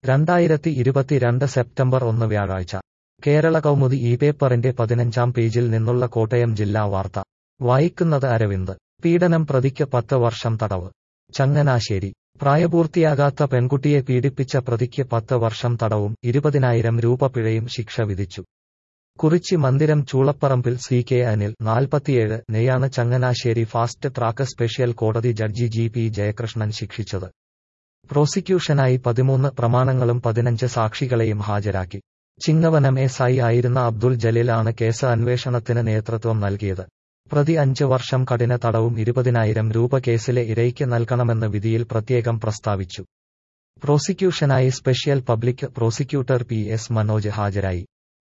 രണ്ടായിരത്തി ഇരുപത്തിരണ്ട് സെപ്റ്റംബർ ഒന്ന് വ്യാഴാഴ്ച കേരള കൗമുദി ഈ പേപ്പറിന്റെ പതിനഞ്ചാം പേജിൽ നിന്നുള്ള കോട്ടയം ജില്ലാ വാർത്ത വായിക്കുന്നത് അരവിന്ദ് പീഡനം പ്രതിക്ക് പത്ത് വർഷം തടവ് ചങ്ങനാശ്ശേരി പ്രായപൂർത്തിയാകാത്ത പെൺകുട്ടിയെ പീഡിപ്പിച്ച പ്രതിക്ക് പത്ത് വർഷം തടവും ഇരുപതിനായിരം രൂപ പിഴയും ശിക്ഷ വിധിച്ചു കുറിച്ചി മന്ദിരം ചൂളപ്പറമ്പിൽ സി കെ അനിൽ നാൽപ്പത്തിയേഴ് നെയാണ് ചങ്ങനാശ്ശേരി ഫാസ്റ്റ് ട്രാക്ക് സ്പെഷ്യൽ കോടതി ജഡ്ജി ജി പി ജയകൃഷ്ണൻ ശിക്ഷിച്ചത് പ്രോസിക്യൂഷനായി പതിമൂന്ന് പ്രമാണങ്ങളും പതിനഞ്ച് സാക്ഷികളെയും ഹാജരാക്കി ചിങ്ങവനം എസ് ഐ ആയിരുന്ന അബ്ദുൾ ജലീലാണ് കേസ് അന്വേഷണത്തിന് നേതൃത്വം നൽകിയത് പ്രതി അഞ്ച് വർഷം കഠിന തടവും ഇരുപതിനായിരം രൂപ കേസിലെ ഇരയ്ക്ക് നൽകണമെന്ന് വിധിയിൽ പ്രത്യേകം പ്രസ്താവിച്ചു പ്രോസിക്യൂഷനായി special public prosecutor P S Manoj ഹാജരായി